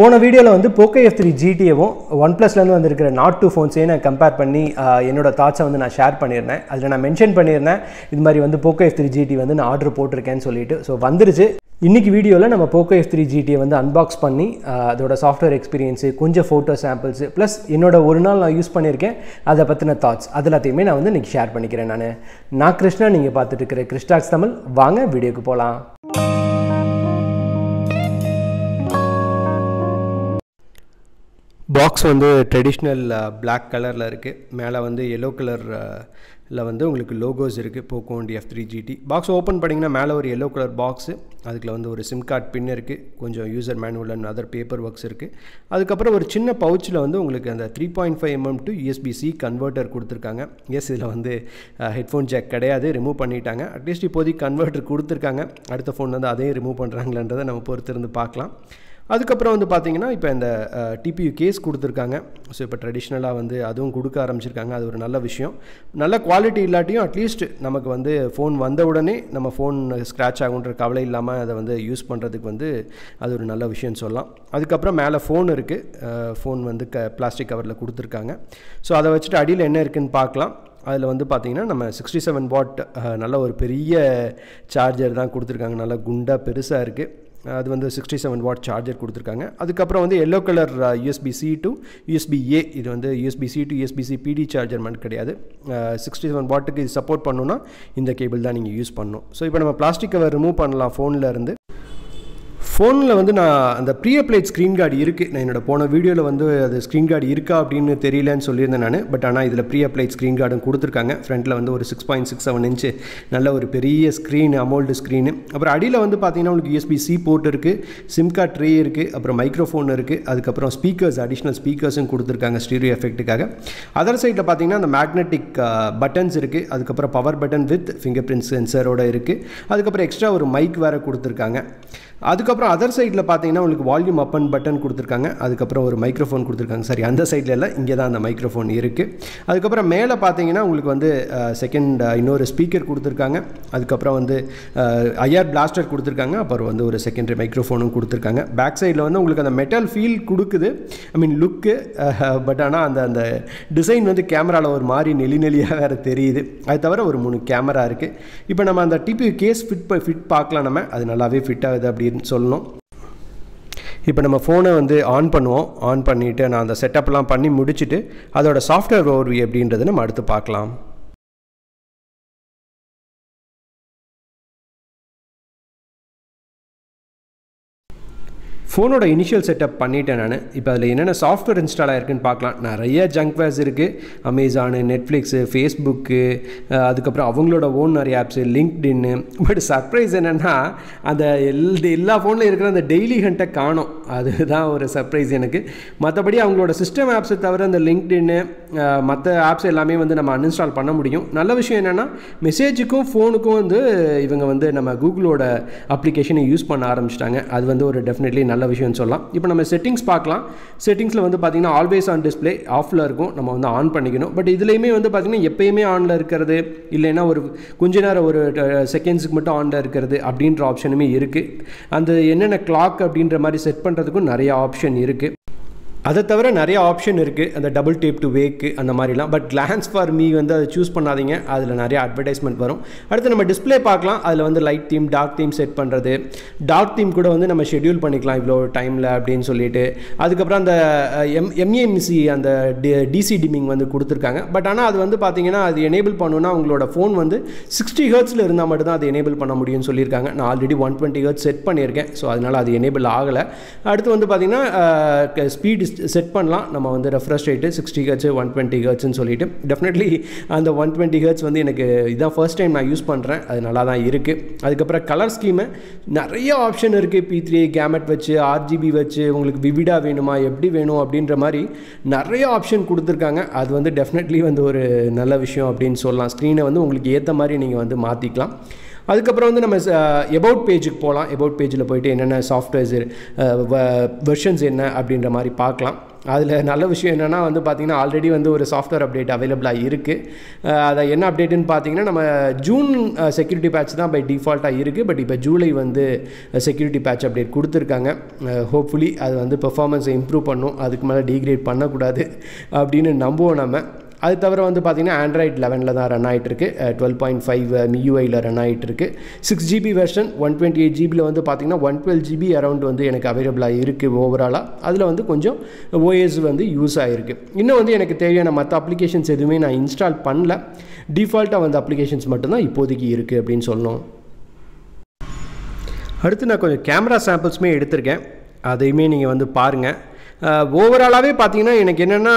போன வீடியோவில் வந்து போக்கோ எஃப் த்ரீ ஜிடிஏவும் ஒன் ப்ளஸ்லேருந்து வந்திருக்கிற நாட் டூ ஃபோன்ஸையும் நான் கம்பேர் பண்ணி ஆஹ், என்னோட தாட்ஸை வந்து நான் ஷேர் பண்ணியிருந்தேன் அதில் நான் மென்ஷன் பண்ணியிருந்தேன் இது மாதிரி வந்து போக்கோ எஃப் த்ரீ ஜிடி வந்து நான் ஆர்டர் போட்டிருக்கேன்னு சொல்லிட்டு ஸோ வந்துருச்சு இன்னைக்கு வீடியோவில் நம்ம போக்கோ எஃப் த்ரீ ஜிடியை வந்து அன்பாக்ஸ் பண்ணி ஆஹ், அதோட சாஃப்ட்வேர் எக்ஸ்பீரியன்ஸு கொஞ்சம் ஃபோட்டோ சாம்பிள்ஸு ப்ளஸ் என்னோட ஒரு நாள் நான் யூஸ் பண்ணியிருக்கேன் அதை பற்றின தாட்ஸ் அது எல்லாத்தையுமே நான் வந்து இன்னைக்கு ஷேர் பண்ணிக்கிறேன் நான் நான் கிருஷ்ணா நீங்கள் பார்த்துட்டு இருக்கிற கிறிஸ்டாக்ஸ் தமிழ் வாங்க வீடியோக்கு போகலாம் பாக்ஸ் வந்து ட்ரெடிஷ்னல் Black கலரில் இருக்குது மேலே வந்து எல்லோ கலரில் வந்து உங்களுக்கு லோகோஸ் இருக்குது Poco and F three GT box open பண்ணிங்கன்னா மேலே ஒரு எல்லோ கலர் பாக்ஸு அதுக்குள்ள வந்து ஒரு சிம் கார்டு பின் இருக்குது கொஞ்சம் user manual and other paper works இருக்குது அதுக்கப்புறம் ஒரு சின்ன பவுச்சில் வந்து உங்களுக்கு அந்த three point five mm to USB C converter கொடுத்துருக்காங்க எஸ் இதில் வந்து ஹெட்ஃபோன் ஜாக் கிடையாது ரிமூவ் பண்ணிட்டாங்க அட்லீஸ்ட் இப்போதைக்கு கன்வெர்ட்டர் கொடுத்துருக்காங்க அடுத்த ஃபோன் வந்து அதையும் ரிமூவ் பண்ணுறாங்களான்றதை நம்ம பொறுத்திருந்து பார்க்கலாம் அதுக்கப்புறம் வந்து பார்த்தீங்கன்னா இப்போ இந்த டிபியூ கேஸ் கொடுத்துருக்காங்க ஸோ இப்போ ட்ரெடிஷ்னலாக வந்து அதுவும் கொடுக்க ஆரம்பிச்சிருக்காங்க அது ஒரு நல்ல விஷயம் நல்ல குவாலிட்டி இல்லாட்டியும் அட்லீஸ்ட் நமக்கு வந்து ஃபோன் வந்த உடனே நம்ம ஃபோன் ஸ்க்ராட்ச் ஆகுன்ற கவலை இல்லாமல் அதை வந்து யூஸ் பண்ணுறதுக்கு வந்து அது ஒரு நல்ல விஷயம்னு சொல்லலாம் அதுக்கப்புறம் மேலே ஃபோன் இருக்குது ஃபோன் வந்து க பிளாஸ்டிக் கவரில் கொடுத்துருக்காங்க ஸோ அதை வச்சுட்டு அடியில் என்ன இருக்குன்னு பார்க்கலாம் அதில் வந்து பார்த்தீங்கன்னா நம்ம சிக்ஸ்டி செவன் வாட் நல்ல ஒரு பெரிய சார்ஜர் தான் கொடுத்துருக்காங்க நல்லா குண்டாக பெருசாக இருக்குது அது வந்து சிக்ஸ்டி செவன் வாட் சார்ஜர் கொடுத்துருக்காங்க அதுக்கப்புறம் வந்து yellow colour USB C to USB A இது வந்து USB C to USB C PD charger மட்டும் கிடையாது சிக்ஸ்டி செவன் வாட்டுக்கு இது சப்போர்ட் பண்ணணும்னா இந்த கேபிள் தான் நீங்கள் யூஸ் பண்ணணும் ஸோ இப்போ நம்ம பிளாஸ்டிக் கவர் ரிமூவ் பண்ணலாம் ஃபோனில் இருந்து ஃபோனில் வந்து நான் அந்த ப்ரீ அப்ளைட் ஸ்க்ரீன் கார்டு இருக்குது நான் என்னோட போன வீடியோவில் வந்து அது ஸ்க்ரீன் கார்டு இருக்கா அப்படின்னு தெரியலன்னு சொல்லியிருந்தேன் நான் பட் ஆனால் இதில் ப்ரீ அப்ளைட் ஸ்க்ரீன் கார்டும் கொடுத்துருக்காங்க ஃப்ரண்ட்டில் வந்து ஒரு six point six seven inch நல்ல ஒரு பெரிய ஸ்க்ரீன் அமௌல்டு ஸ்க்ரீனு அப்புறம் அடியில் வந்து பார்த்தீங்கன்னா உங்களுக்கு யூஎஸ்பி சி போர்ட் இருக்குது சிம் கார்ட் ட்ரே இருக்குது அப்புறம் மைக்ரோஃபோன் இருக்குது அதுக்கப்புறம் ஸ்பீக்கர்ஸ் அடிஷ்னல் ஸ்பீக்கர்ஸும் கொடுத்துருக்காங்க ஸ்டீரியோ எஃபெக்ட்டுக்காக அதர் சைடில் பார்த்தீங்கன்னா அந்த மேக்னெட்டிக் பட்டன்ஸ் இருக்குது அதுக்கப்புறம் power button with finger print சென்சரோட இருக்குது அதுக்கப்புறம் எக்ஸ்ட்ரா ஒரு மைக் வேறு கொடுத்துருக்காங்க அதுக்கப்புறம் அதர் சைடில் பார்த்தீங்கன்னா உங்களுக்கு வால்யூம் அப் அண்ட் பட்டன் கொடுத்துருக்காங்க அதுக்கப்புறம் ஒரு மைக்ரோஃபோன் கொடுத்துருக்காங்க சரி அந்த சைடில் இல்லை இங்கே தான் அந்த மைக்ரோஃபோன் இருக்குது அதுக்கப்புறம் மேலே பார்த்தீங்கன்னா உங்களுக்கு வந்து செகண்ட் இன்னொரு ஸ்பீக்கர் கொடுத்துருக்காங்க அதுக்கப்புறம் வந்து ஐஆர் பிளாஸ்டர் கொடுத்துருக்காங்க அப்புறம் வந்து ஒரு செகண்டரி மைக்ரோஃபோனும் கொடுத்துருக்காங்க பேக் சைடில் வந்து உங்களுக்கு அந்த மெட்டல் ஃபீல் கொடுக்குது ஐ மீன் லுக்கு பட் ஆனால் அந்த அந்த டிசைன் வந்து கேமராவில் ஒரு மாதிரி நெளி நெளியாக வேறு தெரியுது அது தவிர ஒரு மூணு கேமரா இருக்குது இப்போ நம்ம அந்த டிபி கேஸ் ஃபிட் ஃபிட் பார்க்கலாம் நம்ம அது நல்லாவே ஃபிட் ஆகுது அப்படின்னு சொல்லணும் இப்போ நம்ம ஃபோனை வந்து ஆன் பண்ணுவோம் ஆன் பண்ணிவிட்டு நான் அந்த செட்டப்லாம் பண்ணி முடிச்சுட்டு அதோட சாஃப்ட்வேர் ஓவர் எப்படின்றத நம்ம அடுத்து பார்க்கலாம் ஃபோனோட இனிஷியல் செட்டப் பண்ணிட்டேன் நான் இப்போ அதில் என்னென்ன சாஃப்ட்வேர் இன்ஸ்டால் ஆயிருக்குன்னு பார்க்கலாம் நிறைய ஜங்க்வேர்ஸ் இருக்குது அமேசானு நெட்ஃப்ளிக்ஸு ஃபேஸ்புக்கு அதுக்கப்புறம் அவங்களோட ஓன் நிறைய ஆப்ஸு லிங்க்டின்னு பட் சர்ப்ரைஸ் என்னென்னா அந்த எல் எல்லா ஃபோனில் இருக்கிற அந்த டெய்லி ஹண்ட்டை காணும் அதுதான் ஒரு சர்ப்ரைஸ் எனக்கு மற்றபடி அவங்களோட சிஸ்டம் ஆப்ஸை தவிர அந்த லிங்க்டின்னு மற்ற ஆப்ஸ் எல்லாமே வந்து நம்ம அன்இன்ஸ்டால் பண்ண முடியும் நல்ல விஷயம் என்னென்னா மெசேஜுக்கும் ஃபோனுக்கும் வந்து இவங்க வந்து நம்ம கூகுளோட அப்ளிகேஷனை யூஸ் பண்ண ஆரம்பிச்சிட்டாங்க அது வந்து ஒரு டெஃபினெட்லி நல்ல விஷயம்னு சொல்லலாம் இப்போ நம்ம செட்டிங்ஸ் பார்க்கலாம் செட்டிங்ஸில் வந்து பார்த்திங்கன்னா ஆல்வேஸ் ஆன் டிஸ்பிளே ஆஃபில் இருக்கும் நம்ம வந்து ஆன் பண்ணிக்கணும் பட் இதுலேயுமே வந்து பார்த்திங்கன்னா எப்பயுமே ஆனில் இருக்கிறது இல்லைன்னா ஒரு கொஞ்ச நேரம் ஒரு செகண்ட்ஸுக்கு மட்டும் ஆனில் இருக்கிறது அப்படின்ற ஆப்ஷனுமே இருக்குது அந்த என்னென்ன கிளாக் அப்படின்ற மாதிரி செட் பண்ணுறதுக்கும் நிறைய ஆப்ஷன் இருக்குது அதை தவிர நிறைய ஆப்ஷன் இருக்குது அந்த டபுள் டேப் டு வேக்கு அந்த மாதிரிலாம் பட் கிளான்ஸ் ஃபார் மீ வந்து அதை சூஸ் பண்ணாதீங்க அதில் நிறைய அட்வர்டைஸ்மெண்ட் வரும் அடுத்து நம்ம டிஸ்பிளே பார்க்கலாம் அதில் வந்து light theme dark theme set பண்ணுறது டார்க் தீம் கூட வந்து நம்ம ஷெட்யூல் பண்ணிக்கலாம் இவ்வளோ டைமில் அப்படின்னு சொல்லிட்டு அதுக்கப்புறம் அந்த எம் எம்ஏஎம்சி அந்த டிசி டிமிங் வந்து கொடுத்துருக்காங்க பட் ஆனால் அது வந்து பார்த்தீங்கன்னா அது எனேபிள் பண்ணணும்னா உங்களோட ஃபோன் வந்து சிக்ஸ்டி ஹர்ட்ஸில் இருந்தால் மட்டும் தான் அது எனேபிள் பண்ண முடியும்னு சொல்லியிருக்காங்க நான் already one twenty hertz set பண்ணியிருக்கேன் ஸோ அதனால் அது எனேபிள் ஆகலை அடுத்து வந்து பார்த்திங்கன்னா ஸ்பீட் செட் பண்ணலாம் நம்ம வந்து refresh rate sixty hertz one twenty ஹர்ட்ஸ்னு சொல்லிட்டு டெஃபினெட்லி அந்த ஒன் டுவெண்ட்டி ஹர்ட்ஸ் வந்து எனக்கு இதான் ஃபர்ஸ்ட் டைம் நான் யூஸ் பண்ணுறேன் அது நல்லா தான் இருக்குது அதுக்கப்புறம் கலர் ஸ்கீமு நிறைய ஆப்ஷன் இருக்குது பி த்ரீ கேமெட் வச்சு ஆர்ஜிபி வச்சு உங்களுக்கு விவிடா வேணுமா எப்படி வேணும் அப்படின்ற மாதிரி நிறைய ஆப்ஷன் கொடுத்துருக்காங்க அது வந்து டெஃபினெட்லி வந்து ஒரு நல்ல விஷயம் அப்படின்னு சொல்லலாம் ஸ்க்ரீனை வந்து உங்களுக்கு ஏற்ற மாதிரி நீங்கள் வந்து மாற்றிக்கலாம் அதுக்கப்புறம் வந்து நம்ம எபவுட் பேஜுக்கு போகலாம் எபவுட் பேஜில் போயிட்டு என்னென்ன சாஃப்ட்வேர்ஸ் வெர்ஷன்ஸ் என்ன அப்படின்ற மாதிரி பார்க்கலாம் அதில் நல்ல விஷயம் என்னென்னா வந்து பார்த்திங்கன்னா ஆல்ரெடி வந்து ஒரு சாஃப்ட்வேர் அப்டேட் அவைலபிளாக இருக்குது அதை என்ன அப்டேட்டுன்னு பார்த்தீங்கன்னா நம்ம ஜூன் செக்யூரிட்டி பேட்ச் தான் பை டிஃபால்ட்டாக இருக்குது பட் இப்போ ஜூலை வந்து செக்யூரிட்டி பேட்ச் அப்டேட் கொடுத்துருக்காங்க ஹோப்ஃபுல்லி அது வந்து பெர்ஃபார்மன்ஸை இம்ப்ரூவ் பண்ணும் அதுக்கு மேலே டீக்ரேட் பண்ணக்கூடாது அப்படின்னு நம்புவோம் நம்ம அது தவிர வந்து பார்த்திங்கன்னா ஆண்ட்ராய்ட் லெவனில் தான் ரன் ஆகிட்டு இருக்கு டுவெல் பாயிண்ட் ஃபைவ் மியூஐயில் ரன் ஆகிட்டு இருக்கு six GB version one twenty eight ஜிபியில் வந்து பார்த்திங்கன்னா ஒன் டுவெல் ஜிபி அரௌண்ட் வந்து எனக்கு அவைலபிளாக இருக்குது ஓவராலாக அதில் வந்து கொஞ்சம் ஓஎஸ் வந்து யூஸ் ஆகிருக்கு இன்னும் வந்து எனக்கு தேவையான மற்ற அப்ளிகேஷன்ஸ் எதுவுமே நான் இன்ஸ்டால் பண்ணல டிஃபால்ட்டாக வந்து அப்ளிகேஷன்ஸ் மட்டும்தான் இப்போதைக்கு இருக்குது அப்படின்னு சொல்லணும் அடுத்து நான் கொஞ்சம் கேமரா சாம்பிள்ஸுமே எடுத்திருக்கேன் அதையுமே நீங்கள் வந்து பாருங்கள் ஓவராலாகவே பார்த்தீங்கன்னா எனக்கு என்னென்னா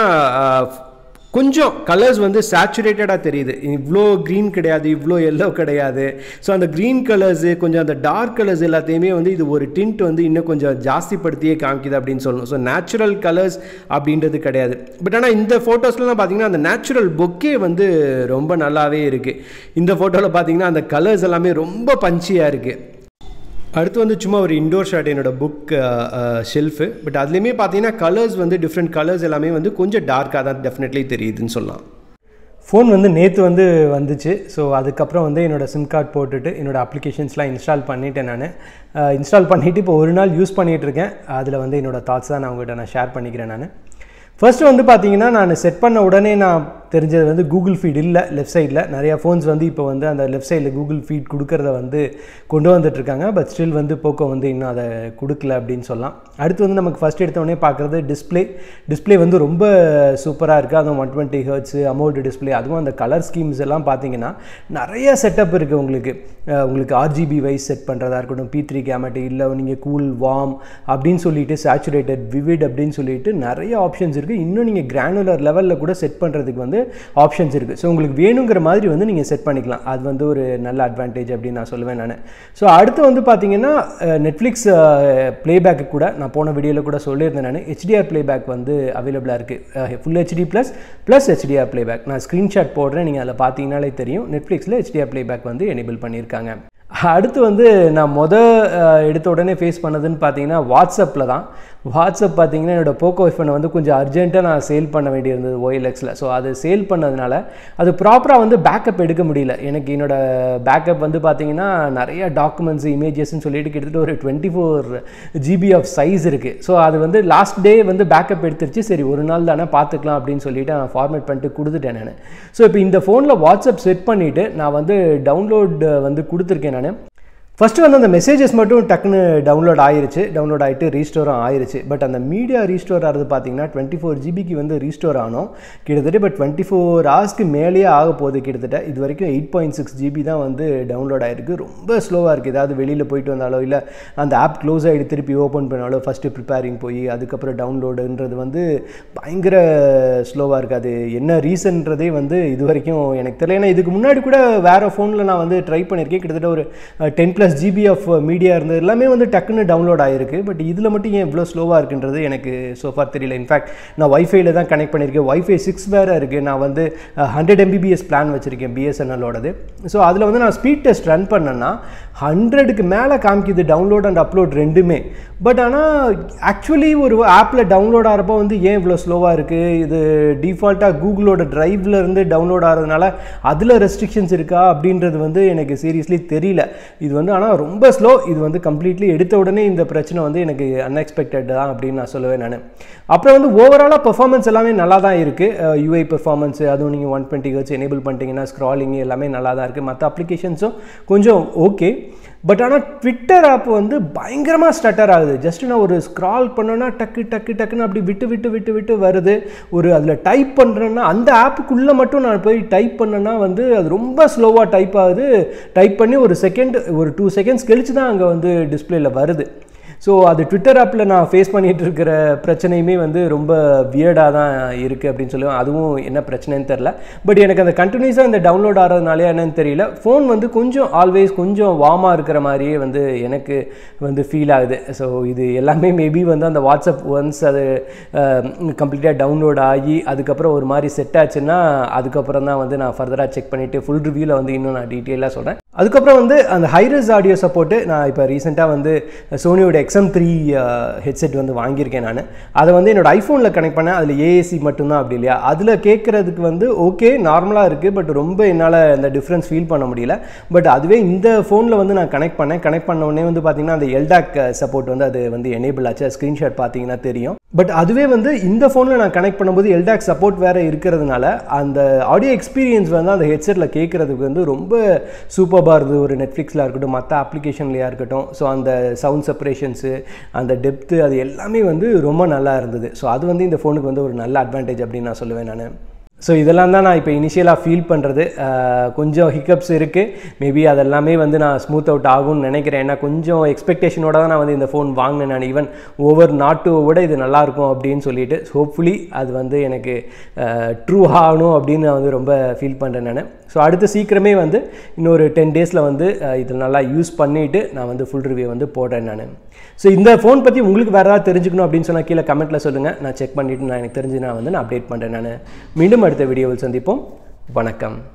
கொஞ்சம் கலர்ஸ் வந்து சேச்சுரேட்டடாக தெரியுது இவ்வளோ க்ரீன் கிடையாது இவ்வளோ எல்லோ கிடையாது ஸோ அந்த க்ரீன் கலர்ஸு கொஞ்சம் அந்த டார்க் கலர்ஸ் எல்லாத்தையுமே வந்து இது ஒரு டிண்ட் வந்து இன்னும் கொஞ்சம் ஜாஸ்திப்படுத்தியே காமிக்குது அப்படின்னு சொல்லணும் ஸோ நேச்சுரல் கலர்ஸ் அப்படின்றது கிடையாது பட் ஆனால் இந்த ஃபோட்டோஸ்லாம் பார்த்தீங்கன்னா அந்த நேச்சுரல் பொக்கே வந்து ரொம்ப நல்லாவே இருக்குது இந்த ஃபோட்டோவில் பார்த்தீங்கன்னா அந்த கலர்ஸ் எல்லாமே ரொம்ப பஞ்சியாக இருக்குது அடுத்து வந்து சும்மா ஒரு இண்டோர் ஷாட் என்னோடய புக் ஷெல்ஃபு பட் அதுலேயுமே பார்த்தீங்கன்னா கலர்ஸ் வந்து டிஃப்ரெண்ட் கலர்ஸ் எல்லாமே வந்து கொஞ்சம் டார்க்காக தான் டெஃபினெட்லி தெரியுதுன்னு சொல்லலாம் ஃபோன் வந்து நேற்று வந்து வந்துச்சு ஸோ அதுக்கப்புறம் வந்து என்னோடய சிம் கார்டு போட்டுட்டு என்னோடய அப்ளிகேஷன்ஸ்லாம் இன்ஸ்டால் பண்ணிவிட்டேன் நான் இன்ஸ்டால் பண்ணிவிட்டு இப்போ ஒரு நாள் யூஸ் பண்ணிகிட்ருக்கேன் அதில் வந்து என்னோடய தாட்ஸ் தான் நான் உங்கள்கிட்ட நான் ஷேர் பண்ணிக்கிறேன் நான் ஃபர்ஸ்ட் வந்து பார்த்தீங்கன்னா நான் செட் பண்ண உடனே நான் தெரிஞ்சது வந்து கூகுள் ஃபீட் இல்லை லெஃப்ட் சைடில் நிறையா ஃபோன்ஸ் வந்து இப்போ வந்து அந்த லெஃப்ட் சைடில் கூகுள் ஃபீட் கொடுக்கறத வந்து கொண்டு வந்துட்டுருக்காங்க பட் ஸ்டில் வந்து போக்கோ வந்து இன்னும் அதை கொடுக்கல அப்படின்னு சொல்லலாம் அடுத்து வந்து நமக்கு ஃபஸ்ட் எடுத்தோடனே பார்க்குறது டிஸ்பிளே டிஸ்பிளே வந்து ரொம்ப சூப்பராக இருக்குது அதுவும் one twenty hertz AMOLED display அதுவும் அந்த கலர் ஸ்கீம்ஸ் எல்லாம் பார்த்தீங்கன்னா நிறைய செட்டப் இருக்குது உங்களுக்கு உங்களுக்கு ஆர்ஜிபி வைஸ் செட் பண்ணுறதா இருக்கட்டும் பி த்ரீ கேமட்டு இல்லை நீங்கள் கூல் வார்ம் அப்படின்னு சொல்லிட்டு சேச்சுரேட்டட் விவிட் அப்படின்னு சொல்லிட்டு நிறைய ஆப்ஷன்ஸ் இருக்குது இன்னும் நீங்கள் கிரானுலர் லெவலில் கூட செட் பண்ணுறதுக்கு வந்து ஆப்ஷன்ஸ் இருக்குது ஸோ உங்களுக்கு வேணுங்கிற மாதிரி வந்து நீங்கள் செட் பண்ணிக்கலாம் அது வந்து ஒரு நல்ல அட்வான்டேஜ் அப்படின்னு நான் சொல்லுவேன் நான் ஸோ அடுத்து வந்து பார்த்தீங்கன்னா நெட்ஃப்ளிக்ஸ் ப்ளேபேக்கு கூட நான் போன வீடியோவில் கூட சொல்லியிருந்தேன் நான் ஹெச்டிஆர் ப்ளேபேக் வந்து அவைலபிளாக இருக்குது full HD plus plus HDR playback நான் ஸ்க்ரீன்ஷாட் போடுறேன் நீங்கள் அதில் பார்த்தீங்கனாலே தெரியும் நெட்ஃப்ளிக்ஸில் ஹெச்டிஆர் ப்ளேபேக் வந்து எனேபிள் பண்ணியிருக்காங்க அடுத்து வந்து நான் மொதல் எடுத்த உடனே ஃபேஸ் பண்ணதுன்னு பார்த்தீங்கன்னா வாட்ஸ்அப்பில் தான் வாட்ஸ்அப் பார்த்தீங்கன்னா என்னோடய போக்கோ ஐஃபோனை வந்து கொஞ்சம் அர்ஜென்ட்டாக நான் சேல் பண்ண வேண்டியிருந்தது ஓஎல்எக்ஸில் ஸோ அது சேல் பண்ணதுனால அது ப்ராப்பராக வந்து பேக்கப் எடுக்க முடியல எனக்கு என்னோடய பேக்கப் வந்து பார்த்தீங்கன்னா நிறைய டாக்குமெண்ட்ஸ் இமேஜஸ்ன்னு சொல்லிட்டு கிட்டத்தட்ட ஒரு twenty four GB of size இருக்குது ஸோ அது வந்து லாஸ்ட் டே வந்து பேக்கப் எடுத்துருச்சு சரி ஒரு நாள் தானே பார்த்துக்கலாம் அப்படின்னு சொல்லிட்டு நான் ஃபார்மேட் பண்ணிட்டு கொடுத்துட்டேன் நான் ஸோ இப்போ இந்த ஃபோனில் வாட்ஸ்அப் செட் பண்ணிவிட்டு நான் வந்து டவுன்லோட் வந்து கொடுத்துருக்கேன் நான் ஃபஸ்ட்டு வந்து அந்த மெசேஜஸ் மட்டும் டக்குன்னு டவுன்லோட் ஆயிருச்சு டவுன்லோட் ஆகிட்டு ரீஸ்டோரும் ஆயிருச்சு பட் அந்த மீடியா ரீஸ்டோர் ஆகிறது பார்த்தீங்கன்னா டுவெண்ட்டி ஃபோர் ஜிபிக்கு வந்து ரீஸ்டோர் ஆனோம் கிட்டத்தட்ட இப்போ டுவெண்ட்டி ஃபோர் ஹவர்ஸ்க்கு மேலேயே ஆக போகுது கிட்டத்தட்ட இது வரைக்கும் எயிட் பாயிண்ட் சிக்ஸ் ஜிபி தான் வந்து டவுன்லோட் ஆகிருக்கு ரொம்ப ஸ்லோவாக இருக்குது ஏதாவது வெளியில் போயிட்டு வந்தாலோ இல்லை அந்த ஆப் க்ளோஸ் ஆகிட்டு திருப்பி ஓப்பன் பண்ணாலோ ஃபஸ்ட்டு ப்ரிப்பேரிங் போய் அதுக்கப்புறம் டவுன்லோடுன்றது வந்து பயங்கர ஸ்லோவாக இருக்குது அது என்ன ரீசன்றதே வந்து இது வரைக்கும் எனக்கு தெரியல ஏன்னா இதுக்கு முன்னாடி கூட வேறு ஃபோனில் நான் வந்து ட்ரை பண்ணியிருக்கேன் கிட்டத்தட்ட ஒரு ten plus plus GB of media இருந்தது எல்லாமே வந்து டக்குன்னு டவுன்லோட் ஆகிருக்கு பட் இதில் மட்டும் ஏன் இவ்வளோ ஸ்லோவாக இருக்குன்றது எனக்கு சோஃபார் தெரியல இன்ஃபேக்ட் நான் ஒய்ஃபைல தான் கனெக்ட் பண்ணியிருக்கேன் ஒய்ஃபை சிக்ஸ் வேறு இருக்குது நான் வந்து ஹண்ட்ரட் எம்பிபிஎஸ் பிளான் வச்சுருக்கேன் பிஎஸ்என்எல்லோடது ஸோ அதில் வந்து நான் ஸ்பீட் டெஸ்ட் ரன் பண்ணேன்னா ஹண்ட்ரடுக்கு மேலே காமிக்குது டவுன்லோட் அண்ட் அப்லோட் ரெண்டுமே பட் ஆனால் ஆக்சுவலி ஒரு ஆப்பில் டவுன்லோட் ஆகிறப்போ வந்து ஏன் இவ்வளோ ஸ்லோவாக இருக்குது இது டிஃபால்ட்டாக கூகுளோட ட்ரைவில் இருந்து டவுன்லோட் ஆகிறதுனால அதில் ரெஸ்ட்ரிக்ஷன்ஸ் இருக்கா அப்படின்றது வந்து எனக்கு சீரியஸ்லி தெரியல இது வந்து ஆனால் ரொம்ப ஸ்லோ இது வந்து கம்ப்ளீட்லி எடுத்த உடனே இந்த பிரச்சனை வந்து எனக்கு அன்எக்ஸ்பெக்டட் தான் அப்படின்னு நான் சொல்லுவேன் நான் அப்புறம் வந்து ஓவராலாக பெர்ஃபார்மன்ஸ் எல்லாமே நல்லா தான் இருக்குது யூஐ பெர்ஃபார்மன்ஸ் அதுவும் நீங்கள் ஒன் டுவெண்ட்டி ஹர்ட்ஸ் எனேபிள் பண்ணிட்டீங்கன்னா ஸ்க்ராலிங் எல்லாமே நல்லா தான் இருக்குது மற்ற அப்ளிகேஷன்ஸும் கொஞ்சம் ஓகே பட் ஆனால் ட்விட்டர் ஆப் வந்து பயங்கரமாக ஸ்டட்டர் ஆகுது ஜஸ்ட் நான் ஒரு ஸ்க்ரால் பண்ணேன்னா டக்கு டக்கு டக்குன்னு அப்படி விட்டு விட்டு விட்டு விட்டு வருது ஒரு அதில் டைப் பண்ணுறேன்னா அந்த ஆப்புக்குள்ளே மட்டும் நான் போய் டைப் பண்ணேன்னா வந்து அது ரொம்ப ஸ்லோவாக டைப் ஆகுது டைப் பண்ணி ஒரு செகண்ட் ஒரு டூ செகண்ட்ஸ் கழிச்சு தான் அங்கே வந்து டிஸ்பிளேல வருது ஸோ அது ட்விட்டர் ஆப்பில் நான் ஃபேஸ் பண்ணிகிட்டு இருக்கிற பிரச்சனையுமே வந்து ரொம்ப வியர்டாக தான் இருக்குது அப்படின்னு சொல்லுவேன் அதுவும் என்ன பிரச்சனைன்னு தெரில பட் எனக்கு அந்த கண்டினியூஸாக இந்த டவுன்லோட் ஆகிறதுனாலே என்னன்னு தெரியல ஃபோன் வந்து கொஞ்சம் ஆல்வேஸ் கொஞ்சம் வார்மாக இருக்கிற மாதிரியே வந்து எனக்கு வந்து ஃபீல் ஆகுது ஸோ இது எல்லாமே மேபி வந்து அந்த வாட்ஸ்அப் ஒன்ஸ் அது கம்ப்ளீட்டாக டவுன்லோட் ஆகி அதுக்கப்புறம் ஒரு மாதிரி செட் ஆச்சுன்னா அதுக்கப்புறம் தான் வந்து நான் ஃபர்தராக செக் பண்ணிவிட்டு ஃபுல் ரிவ்யூவில் வந்து இன்னும் நான் டீட்டெயிலாக சொல்கிறேன் அதுக்கப்புறம் வந்து அந்த ஹைரஸ் ஆடியோ சப்போர்ட்டு நான் இப்போ ரீசெண்டாக வந்து சோனியோட எக்ஸம் த்ரீ ஹெட்செட் வந்து வாங்கியிருக்கேன் நான் அதை வந்து என்னோட ஐஃபோனில் கனெக்ட் பண்ணேன் அதில் ஏஏசி மட்டும்தான் அப்படி இல்லையா அதில் கேட்குறதுக்கு வந்து ஓகே நார்மலாக இருக்குது பட் ரொம்ப என்னால் அந்த டிஃப்ரென்ஸ் ஃபீல் பண்ண முடியல பட் அதுவே இந்த ஃபோனில் வந்து நான் கனெக்ட் பண்ணேன் கனெக்ட் பண்ண உடனே வந்து பார்த்தீங்கன்னா அந்த எல்டாக் சப்போர்ட் வந்து அது வந்து எனேபிள் ஆச்சு ஸ்க்ரீன்ஷாட் பார்த்தீங்கன்னா தெரியும் பட் அதுவே வந்து இந்த ஃபோனில் நான் கனெக்ட் பண்ணும்போது எல்டாக் சப்போர்ட் வேறு இருக்கிறதுனால அந்த ஆடியோ எக்ஸ்பீரியன்ஸ் வந்து அந்த ஹெட்செட்டில் கேட்குறதுக்கு வந்து ரொம்ப சூப்பராக இருந்தது ஒரு நெட்ஃப்ளிக்ஸில் இருக்கட்டும் மற்ற அப்ளிகேஷன்லையாக இருக்கட்டும் ஸோ அந்த சவுண்ட் செப்பரேஷன்ஸு அந்த டெப்த்து அது எல்லாமே வந்து ரொம்ப நல்லா இருந்தது ஸோ அது வந்து இந்த ஃபோனுக்கு வந்து ஒரு நல்ல அட்வான்டேஜ் அப்படின்னு நான் சொல்லுவேன் நான் ஸோ இதெல்லாம் தான் நான் இப்போ இனிஷியலாக ஃபீல் பண்ணுறது கொஞ்சம் ஹிக்கப்ஸ் இருக்குது மேபி அதெல்லாமே வந்து நான் ஸ்மூத் அவுட் ஆகும்னு நினைக்கிறேன் ஏன்னா கொஞ்சம் எக்ஸ்பெக்டேஷனோட தான் நான் வந்து இந்த ஃபோன் வாங்கினேன் நான் ஈவன் ஓவர் நாட்டோட இது நல்லாயிருக்கும் அப்படின்னு சொல்லிட்டு ஹோப்ஃபுல்லி அது வந்து எனக்கு ட்ரூ ஆகணும் அப்படின்னு நான் வந்து ரொம்ப ஃபீல் பண்ணுறேன் நான் ஸோ அடுத்து சீக்கிரமே வந்து இன்னொரு டென் டேஸில் வந்து இது நல்லா யூஸ் பண்ணிவிட்டு நான் வந்து ஃபுல் ரிவ்யூ வந்து போடுறேன் நான் ஸோ இந்த ஃபோன் பற்றி உங்களுக்கு வேறு ஏதாவது தெரிஞ்சுக்கணும் அப்படின்னு சொன்னால் கீழே கமெண்ட்டில் சொல்லுங்கள் நான் செக் பண்ணிவிட்டு நான் எனக்கு தெரிஞ்சு நான் வந்து நான் அப்டேட் பண்ணுறேன் நான் மீண்டும் அடுத்த வீடியோவில் சந்திப்போம் வணக்கம்